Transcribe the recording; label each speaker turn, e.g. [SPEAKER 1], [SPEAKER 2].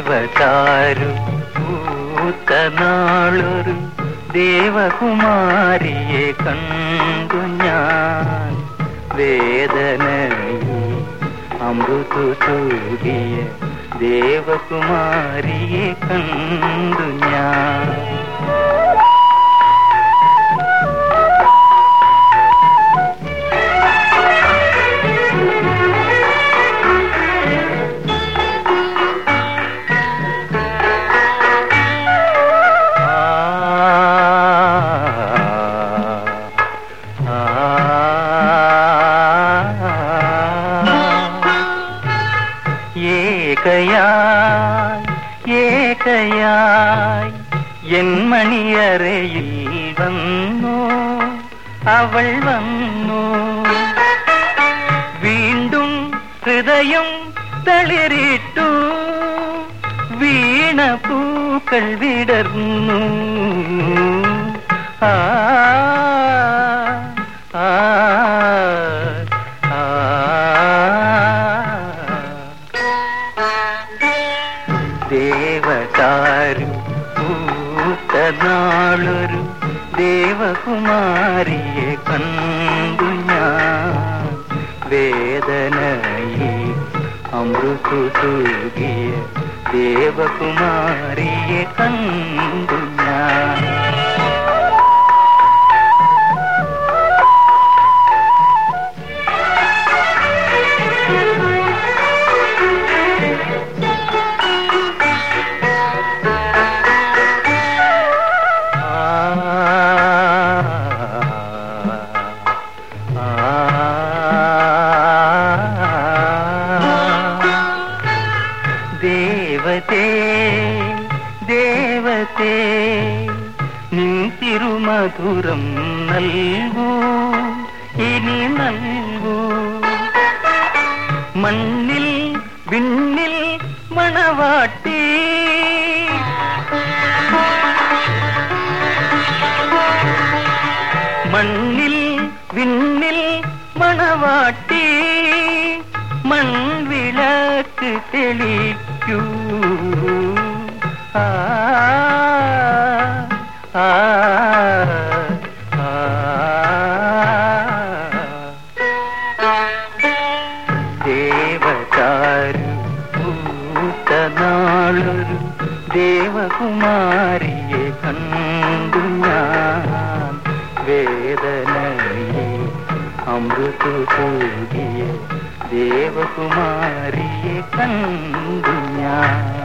[SPEAKER 1] ദേവചാരു പൂത്ത നാളൊരു ദേവകുമാരിയെ കണ്ടു ഞാൻ വേദനയിൽ അമൃതു തൂകിയ ദേവകുമാരിയെ കണ്ടു ഞാൻ ഏകയായി ഏകയായി എൻ മണിയറയിൽ വന്നു അവൾ വന്നു വീണ്ടും ഹൃദയം തളിരിട്ടു വീണ പൂക്കൾ വിടർന്നു ആ ആ ആ ദേവതാരു പൂത്ത നാളൊരു ദേവകുമാരിയെ കണ്ടു ഞാൻ വേദനയിൽ അമൃതു തൂകിയ ദേവകുമാരിയെ കണ്ടു ഞാൻ ദേവതേ ദേവതേ നിൻ തിരുമധുരം നൽകൂ ഇനി നൽകൂ മണ്ണിൽ വിണ്ണിൽ മണവാട്ടി മണ്ണിൽ വിണ്ണിൽ മണവാട്ടി മൺവിളക്ക് തെളിക്കൂ ആ ആ ആ ദേവചാരു പൂത്ത നാളൊരു ദേവകുമാരിയെ കണ്ടു ഞാൻ വേദനയെ അമൃതു തൂകിയ ദേവകുമാരിയെ കണ്ടു ഞാൻ